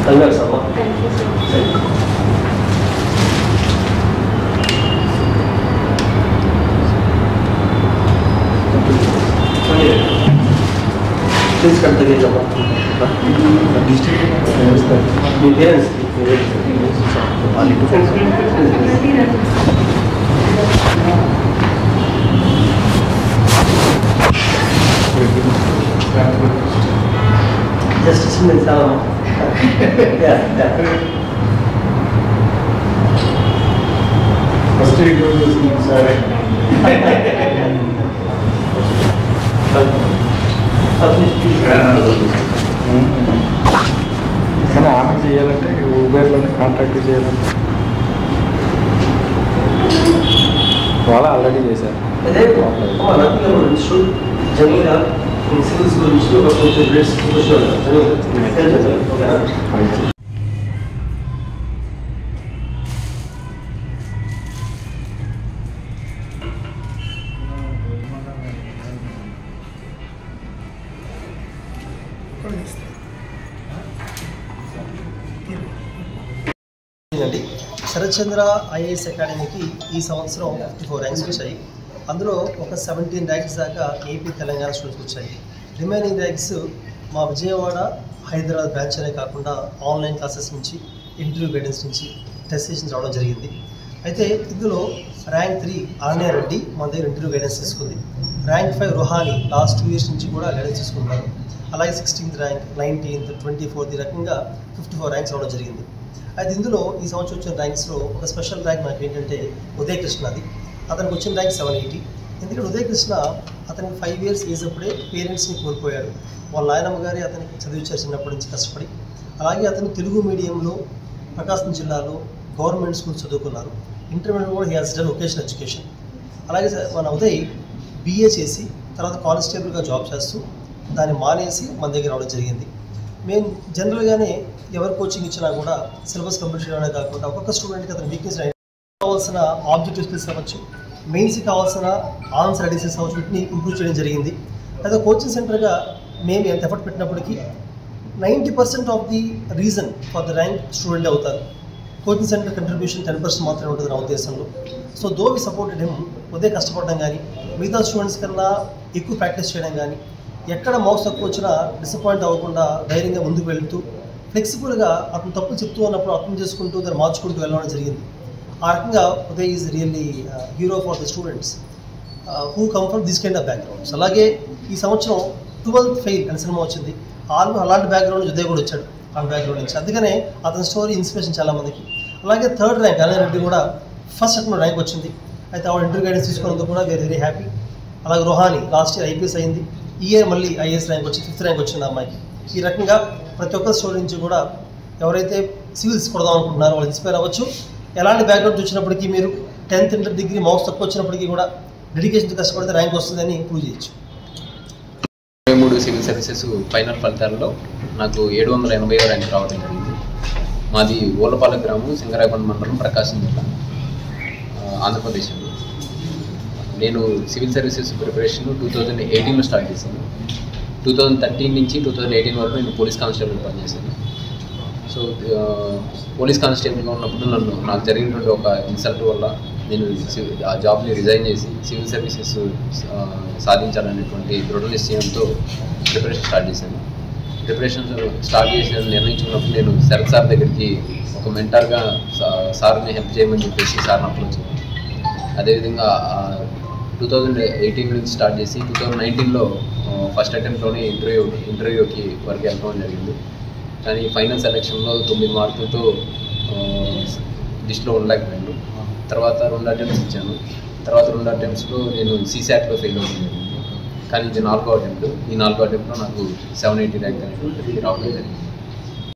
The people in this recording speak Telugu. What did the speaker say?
కంగ్రాట్స్ అమ్మా థ్యాంక్ యూ సో మచ్ సరే. ప్లీజ్ కట్ దగ్గర అమ్మా మీ పేరెంట్స్ జస్ట్ చిన్న చాలా ఫస్ట్ ఇంట్రొడ్యూస్ సరే కానీ ఆమె చేయాలంటే ఊబర్లోనే కాంటాక్ట్ చేయాలంటే వాళ్ళు ఆల్రెడీ చేశారు అదే అమ్మా నాకు గురించి జనరల్గా సివిల్స్ గురించి ఒక కొంచెం రేట్స్ ఓకేనా అండి శరత్చంద్ర ఐఏఎస్ అకాడమీకి ఈ సంవత్సరం ఫిఫ్టీ ఫోర్ ర్యాంక్స్ వచ్చాయి అందులో ఒక సెవెంటీన్ ర్యాంక్స్ దాకా ఏపీ తెలంగాణ స్టూడెంట్స్ వచ్చాయి రిమైనింగ్ ర్యాంక్స్ మా విజయవాడ హైదరాబాద్ బ్రాంచ్ అనే కాకుండా ఆన్లైన్ క్లాసెస్ నుంచి ఇంటర్వ్యూ గైడెన్స్ నుంచి టెస్ట్ సెషన్స్ రావడం జరిగింది అయితే ఇందులో ర్యాంక్ త్రీ ఆర్నే రెడ్డి మన దగ్గర ఇంటర్వ్యూ గైడెన్స్ తీసుకుంది rank five Ruhani last two years నుంచి కూడా గైడెన్స్ తీసుకుంటున్నారు అలాగే sixteenth rank nineteenth twenty fourth ఈ రకంగా ఫిఫ్టీ ఫోర్ ర్యాంక్స్ రావడం జరిగింది అయితే ఇందులో ఈ సంవత్సరం వచ్చిన ర్యాంక్స్లో ఒక స్పెషల్ ర్యాంక్ నాకు ఏంటంటే ఉదయ్ కృష్ణది అతనికి వచ్చిన ర్యాంక్ సెవెన్ ఎయిటీ ఎందుకంటే ఉదయ్ కృష్ణ అతనికి ఫైవ్ ఇయర్స్ ఏజ్ అప్పుడే పేరెంట్స్ని కోల్పోయాడు వాళ్ళ నాయనమ్మ గారి అతనికి చదివించారు చిన్నప్పటి నుంచి కష్టపడి అలాగే అతను తెలుగు మీడియంలో ప్రకాశం జిల్లాలో గవర్నమెంట్ స్కూల్ చదువుకున్నారు ఇంటర్మీడియట్ కూడా he has done vocational education అలాగే సార్ మన ఉదయ్ బీఏ చేసి తర్వాత కానిస్టేబుల్గా జాబ్ చేస్తూ దాన్ని మానేసి మన దగ్గర రావడం జరిగింది మేము జనరల్గానే ఎవరు కోచింగ్ ఇచ్చినా కూడా సిలబస్ కంప్లీట్ చేయడమే కాకుండా ఒక్కొక్క స్టూడెంట్కి అతని వీక్నెస్ కావాల్సిన ఆబ్జెక్టివ్ స్కిల్స్ అవ్వచ్చు మెయిన్స్కి కావాల్సిన ఆన్సర్ అడిషన్స్ అవ్వచ్చు వీటిని ఇంప్రూవ్ చేయడం జరిగింది అయితే కోచింగ్ సెంటర్గా మేము ఎంత ఎఫర్ట్ పెట్టినప్పటికీ ninety percent of the reason for the rank student అవుతారు coaching centre contribution ten percent మాత్రమే ఉంటుంది నా ఉద్దేశంలో so though we supported him ఉదయం కష్టపడడం కానీ మిగతా స్టూడెంట్స్ కన్నా ఎక్కువ ప్రాక్టీస్ చేయడం కానీ ఎక్కడ మౌస్ తక్కువ వచ్చినా డిసప్పాయింట్ అవ్వకుండా ధైర్యంగా ముందుకు వెళ్తూ ఫ్లెక్సిబుల్గా అతను తప్పులు చెప్తూ ఉన్నప్పుడు అర్థం చేసుకుంటూ దాన్ని మార్చుకుంటూ వెళ్ళడం జరిగింది ఆ రకంగా Uday is really hero for the students who come from this kind of backgrounds అలాగే ఈ సంవత్సరం ట్వెల్త్ ఫెయిల్ అనే సినిమా వచ్చింది ఆల్మోస్ట్ అలాంటి బ్యాక్గ్రౌండ్ నుంచి ఉదయ్ కూడా వచ్చాడు ఆ బ్యాక్గ్రౌండ్ నుంచి అందుకనే అతని స్టోరీ ఇన్స్పిరేషన్ చాలా మందికి అలాగే థర్డ్ ర్యాంక్ అనే రెడ్డి కూడా ఫస్ట్ అటెంప్ట్ ర్యాంక్ వచ్చింది అయితే ఆవిడ ఇంటర్వ్యూ గైడెన్స్ తీసుకున్నందుకు కూడా వెరీ వెరీ హ్యాపీ అలాగే రోహాని లాస్ట్ ఇయర్ ఐపీఎస్ అయింది ఈ ఇయర్ మళ్ళీ ఐఏఎస్ ర్యాంక్ వచ్చి ఫిఫ్త్ ర్యాంక్ వచ్చింది ఆ అమ్మాయికి ఈ రకంగా ప్రతి ఒక్క స్టోరీ నుంచి కూడా ఎవరైతే సివిల్స్ కొడదాం అనుకుంటున్నారో వాళ్ళు ఇన్స్పైర్ అవ్వచ్చు ఎలాంటి బ్యాక్గ్రౌండ్ వచ్చినప్పటికీ మీరు టెన్త్ ఇంటర్ డిగ్రీ మార్క్స్ తక్కువ వచ్చినప్పటికీ కూడా డెడికేషన్ కష్టపడితే ర్యాంక్ వస్తుందని ప్రూవ్ చేయొచ్చు ఇరవై మూడు సివిల్ సర్వీసెస్ ఫైనల్ ఫలితాల్లో నాకు ఏడు వందల ఎనభై ర్యాంక్ రావడం జరిగింది మాది ఓలపాల గ్రామం సింగరాయకొండ మండలం ప్రకాశం జిల్లా ఆ, ఆంధ్రప్రదేశ్ అండి. నేను civil services preparation two thousand ఎయిటీన్లో స్టార్ట్ చేశాను టూ థౌజండ్ థర్టీన్ నుంచి టూ థౌజండ్ ఎయిటీన్ వరకు నేను పోలీస్ కానిస్టేబుల్ పనిచేశాను సో ఆ, పోలీస్ కానిస్టేబుల్గా ఉన్నప్పుడు నన్ను నాకు జరిగినటువంటి ఒక ఇన్సల్ట్ వల్ల నేను సి- ఆ జాబ్ని రిజైన్ చేసి సివిల్ సర్వీసెస్ ఆ, సాధించాలనేటువంటి దృఢ నిశ్చయంతో ప్రిపరేషన్ స్టార్ట్ చేశాను ప్రిపరేషన్ స్టార్ట్ చేసిన నిర్ణయించుకున్నప్పుడు నేను శరత్ సార్ దగ్గరికి ఒక మెంటర్గా సార్ని హెల్ప్ చేయమని చెప్పేసి సార్ని అప్రోచ్ అయ్యాను అదేవిధంగా టూ థౌజండ్ ఎయిటీన్ నుంచి స్టార్ట్ చేసి టూ థౌజండ్ నైన్టీన్లో ఫస్ట్ అటెంప్ట్లోనే ఇంటర్వ్యూ ఇంటర్వ్యూకి వరకు వెళ్ళడం జరిగింది కానీ ఫైనల్ సెలెక్షన్లో తొమ్మిది మార్కులతో లిస్ట్లో ఉండలేకపోయాను తర్వాత రెండు అటెంప్ట్స్ ఇచ్చాను తర్వాత రెండు అటెంప్ట్స్లో నేను సీసాట్లో ఫెయిల్ అవ్వడం జరిగింది కానీ ఇది నాలుగో అటెంప్ట్ ఈ నాలుగో అటెంప్ట్లో నాకు సెవెన్ ఎయిటీ ర్యాంక్ అనేది రావడం జరిగింది